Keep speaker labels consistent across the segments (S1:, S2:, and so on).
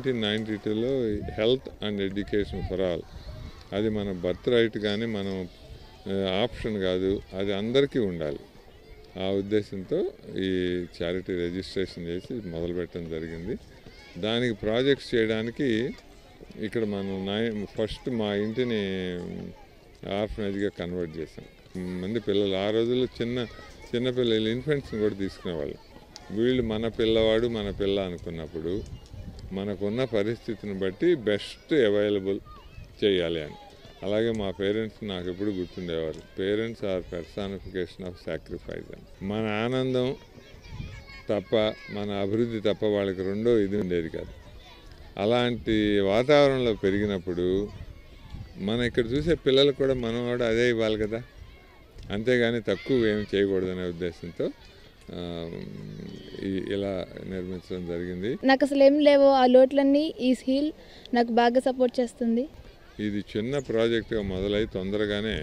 S1: nineteen ninety టూలో health and education for all అది మన బర్త్ రైట్ కానీ మనం ఆప్షన్ కాదు అది అందరికీ ఉండాలి ఆ ఉద్దేశంతో ఈ చారిటీ రిజిస్ట్రేషన్ చేసి మొదలుపెట్టడం జరిగింది దానికి ప్రాజెక్ట్స్ చేయడానికి ఇక్కడ మనం నై ఫస్ట్ మా ఇంటిని ఆర్ఫనేజ్గా కన్వర్ట్ చేసాం మంది పిల్లలు ఆ రోజుల్లో చిన్న చిన్న పిల్లలు ఇన్ఫెంట్స్ని కూడా తీసుకునేవాళ్ళు వీళ్ళు మన పిల్లవాడు మన పిల్ల అనుకున్నప్పుడు మనకున్న పరిస్థితిని బట్టి బెస్ట్ అవైలబుల్ చేయాలి అని అలాగే మా పేరెంట్స్ నాకు ఎప్పుడు గుర్తుండేవారు parents are personification of sacrifice అని మన ఆనందం తప్ప మన అభివృద్ధి తప్ప వాళ్ళకి రెండో ఇది ఉండేది కాదు అలాంటి వాతావరణంలో పెరిగినప్పుడు మన ఇక్కడ చూసే పిల్లలకు కూడా మనం కూడా అదే ఇవ్వాలి కదా అంతేగాని తక్కువ ఏమి చేయకూడదనే ఉద్దేశంతో ఆ, ఈ- ఇలా నిర్మించడం జరిగింది
S2: నాకు అసలు ఏం లేవో ఆ లోట్లన్నీ ఈ హీల్ నాకు బాగా సపోర్ట్ చేస్తుంది
S1: ఇది చిన్న ప్రాజెక్టుగా మొదలై తొందరగానే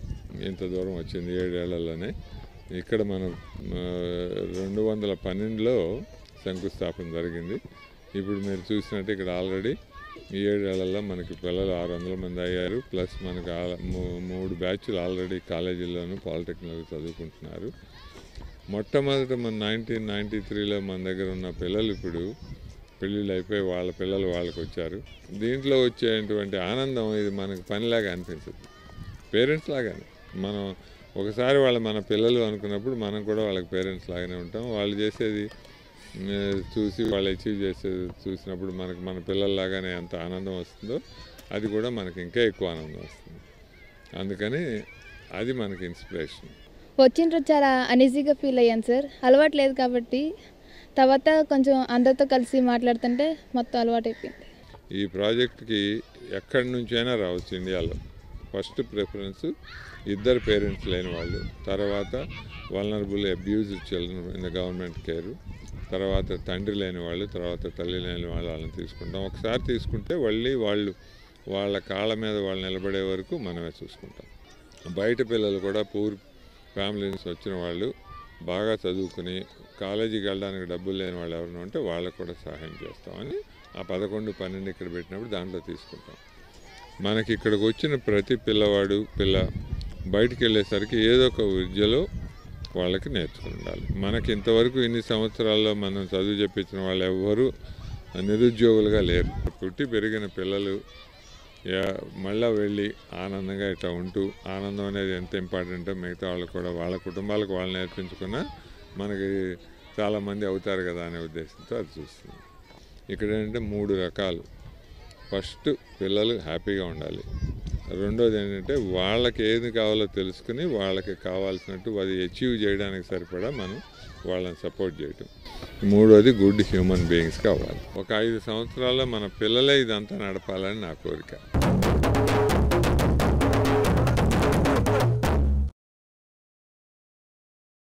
S1: ఇంత దూరం వచ్చింది ఏడేళ్లలోనే ఇక్కడ మనం ఆ, రెండు వందల పన్నెండులో శంకుస్థాపన జరిగింది ఇప్పుడు మీరు చూసినట్టు ఇక్కడ ఆల్రెడీ ఈ ఏడేళ్లలో మనకి పిల్లలు ఆరు వందల మంది అయ్యారు ప్లస్ మనకి ఆ- మూ- మూడు బ్యాచ్లు ఆల్రెడీ కాలేజీల్లోనూ పాలిటెక్నిక్ చదువుకుంటున్నారు మొట్టమొదట మన నైన్టీన్ నైంటీ త్రీలో మన దగ్గర ఉన్న పిల్లలు ఇప్పుడు పెళ్ళిళ్ళు అయిపోయి వాళ్ళ పిల్లలు వాళ్ళకి వచ్చారు దీంట్లో వచ్చేటువంటి ఆనందం ఇది మనకు పనిలాగా అనిపించదు పేరెంట్స్ లాగానే మనం ఒకసారి వాళ్ళు మన పిల్లలు అనుకున్నప్పుడు మనం కూడా వాళ్ళకి పేరెంట్స్ లాగానే ఉంటాం వాళ్ళు చేసేది ఆ, చూసి వాళ్ళు అచీవ్ చేసేది చూసినప్పుడు మనకు మన పిల్లల్లాగానే ఎంత ఆనందం వస్తుందో అది కూడా మనకి ఇంకా ఎక్కువ ఆనందం వస్తుంది అందుకని అది మనకి ఇన్స్పిరేషన్
S2: వచ్చిన రోజు చాలా అనీజీగా ఫీల్ అయ్యాను సార్ అలవాటు లేదు కాబట్టి తర్వాత కొంచెం అందరితో కలిసి మాట్లాడుతుంటే మొత్తం అలవాటు అయిపోయింది
S1: ఈ ప్రాజెక్ట్కి ఎక్కడి నుంచైనా రావచ్చు ఇండియాలో ఫస్ట్ ప్రిఫరెన్స్ ఇద్దరు పేరెంట్స్ లేని వాళ్ళు తర్వాత vulnerable abuse children in the government care తర్వాత తండ్రి లేని వాళ్ళు తర్వాత తల్లి లేని వాళ్ళు వాళ్ళని తీసుకుంటాం ఒకసారి తీసుకుంటే మళ్ళీ వాళ్ళు వాళ్ళ కాళ్ళ మీద వాళ్ళు నిలబడే వరకు మనమే చూసుకుంటాం బయట పిల్లలు కూడా పూర్ ఫ్యామిలీ నుంచి వచ్చిన వాళ్ళు బాగా చదువుకుని కాలేజీకి వెళ్ళడానికి డబ్బులు లేని వాళ్ళు ఎవరైనా ఉంటే వాళ్ళకు కూడా సహాయం చేస్తామని ఆ పదకొండు పన్నెండు ఇక్కడ పెట్టినప్పుడు దాంట్లో తీసుకుంటాం మనకి ఇక్కడికి వచ్చిన ప్రతి పిల్లవాడు పిల్ల బయటికి వెళ్ళేసరికి ఏదో ఒక విద్యలో వాళ్ళకి నేర్చుకుని ఉండాలి మనకి ఇంతవరకు ఇన్ని సంవత్సరాల్లో మనం చదువు చెప్పించిన వాళ్ళు ఎవ్వరూ నిరుద్యోగులుగా లేరు పుట్టి పెరిగిన పిల్లలు యా- మళ్ళా వెళ్ళి ఆనందంగా ఇట్లా ఉంటూ ఆనందం అనేది ఎంత ఇంపార్టెంటో మిగతా వాళ్ళు కూడా వాళ్ళ కుటుంబాలకు వాళ్ళు నేర్పించుకున్నా మనకి చాలామంది అవుతారు కదా అనే ఉద్దేశంతో అది చూస్తుంది ఇక్కడ ఏంటంటే మూడు రకాలు ఫస్ట్ పిల్లలు హ్యాపీగా ఉండాలి రెండోది ఏంటంటే వాళ్ళకి ఏది కావాలో తెలుసుకుని వాళ్ళకి కావాల్సినట్టు అది అచీవ్ చేయడానికి సరిపడా మనం వాళ్ళని సపోర్ట్ చేయటం మూడోది గుడ్ హ్యూమన్ బీయింగ్స్ కావాలి ఒక ఐదు సంవత్సరాల్లో మన పిల్లలే ఇదంతా నడపాలని నా కోరిక